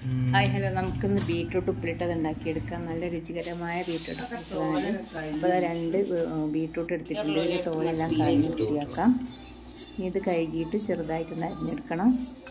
Hi hello നമുക്കിന്ന് beetroot ഉപ്പിലിട്ടത് ഉണ്ടാക്കിയെടുക്കാം നല്ല രുചികരമായ ബീട്രൂട്ട് ഉപ്പിലിട്ടതാണ് അപ്പോൾ അത് രണ്ട് ബീട്രൂട്ട് എടുത്തിട്ടുണ്ട് ഇതിൻ്റെ തോലെല്ലാം കളഞ്ഞ് വൃത്തിയാക്കാം ഇനി ഇത് കഴുകിയിട്ട് ചെറുതായിട്ടൊന്ന് അരിഞ്ഞെടുക്കണം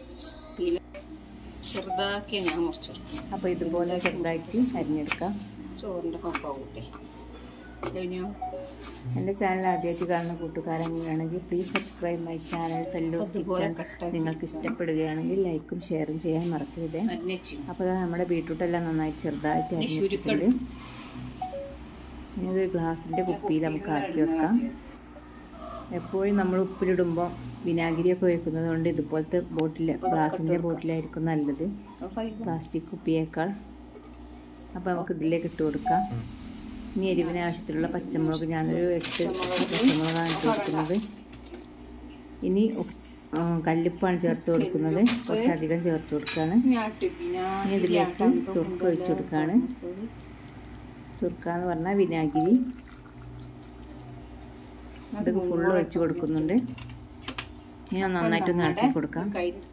ചെറുതാക്കി ഞാൻ മുറിച്ചെടുക്കും അപ്പോൾ ഇതുപോലെ ചെറുതായിട്ട് അരിഞ്ഞെടുക്കാം ചോറിൻ്റെ കൊപ്പ കൂട്ടി കഴിഞ്ഞോ എൻ്റെ ചാനൽ ആദ്യമായിട്ട് കാണുന്ന കൂട്ടുകാരെങ്കിലാണെങ്കിൽ please subscribe my channel fellows അതുപോലെ കിച്ചൺ കട്ടാക്കി നിങ്ങൾക്ക് ഇഷ്ടപ്പെടുകയാണെങ്കിൽ ലൈക്കും ഷെയറും ചെയ്യാൻ മറക്കരുത് അരിഞ്ഞു അപ്പോൾ ദാ നമ്മുടെ ബീട്രൂട്ട് എല്ലാം നന്നായിട്ട് ചെറുതായിട്ട് ഇനി അരിഞ്ഞിട്ടുണ്ട് ഇനി ഒരു ഗ്ലാസിൻ്റെ കുപ്പിയിൽ നമുക്ക് ആക്കി വെക്കാം എപ്പോഴും നമ്മൾ ഉപ്പിലിടുമ്പോൾ വിനാഗിരിയൊക്കെ ഒഴിക്കുന്നത് കൊണ്ട് ഇതുപോലത്തെ ബോട്ടിൽ ഗ്ലാസിൻ്റെ ബോട്ടിലായിരിക്കും നല്ലത് പ്ലാസ്റ്റിക് കുപ്പിയേക്കാൾ അപ്പോൾ നമുക്ക് ഇതിലേക്ക് ഇട്ട് കൊടുക്കാം ഇനി എരിവിന് ആവശ്യത്തിലുള്ള പച്ചമുളക് ഞാനൊരു എട്ട് പച്ചമുളകാണ് ഇട്ട് കൊടുക്കുന്നത് ഇനി ഉപ്പ്- ആ, കല്ലുപ്പാണ് ചേർത്ത് കൊടുക്കുന്നത് കുറച്ചധികം ചേർത്ത് കൊടുക്കുകയാണ് ഇനി ഇതിലേക്ക് സുർക്ക ഒഴിച്ചു കൊടുക്കുകയാണ് സുർക്ക എന്ന് പറഞ്ഞാൽ വിനാഗിരി അത് ഫുള്ള് ഒഴിച്ച് കൊടുക്കുന്നുണ്ട് ഇനി ഒന്ന് നന്നായിട്ടൊന്ന് ഇളക്കി കൊടുക്കാം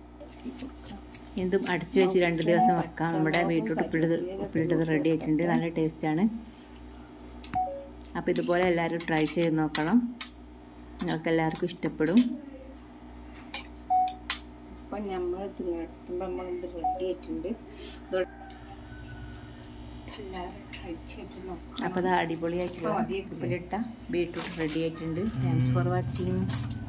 ഇതും അടച്ചു വെച്ച് രണ്ട് ദിവസം വെക്കാം നമ്മുടെ ബീട്രൂട്ട് ഉപ്പിലിട്ടത് ഉപ്പിലിട്ടത് റെഡി ആയിട്ടുണ്ട് നല്ല ടേസ്റ്റാണ് അപ്പോൾ ഇതുപോലെ എല്ലാവരും ട്രൈ ചെയ്ത് നോക്കണം നിങ്ങൾക്ക് എല്ലാവർക്കും ഇഷ്ടപ്പെടും അപ്പം നമ്മൾ തിന്നെടുക്കുമ്പോൾ നമ്മൾ ഇത് റെഡി ആയിട്ടുണ്ട് ഇത് എല്ലാവരും ട്രൈ ചെയ്ത് നോക്കാം അപ്പോൾ അത് അടിപൊളിയായിട്ടുള്ള മതി. ഉപ്പിലിട്ട ബീട്രൂട്ട് റെഡി ആയിട്ടുണ്ട് താങ്ക്സ് ഫോർ വാച്ചിങ്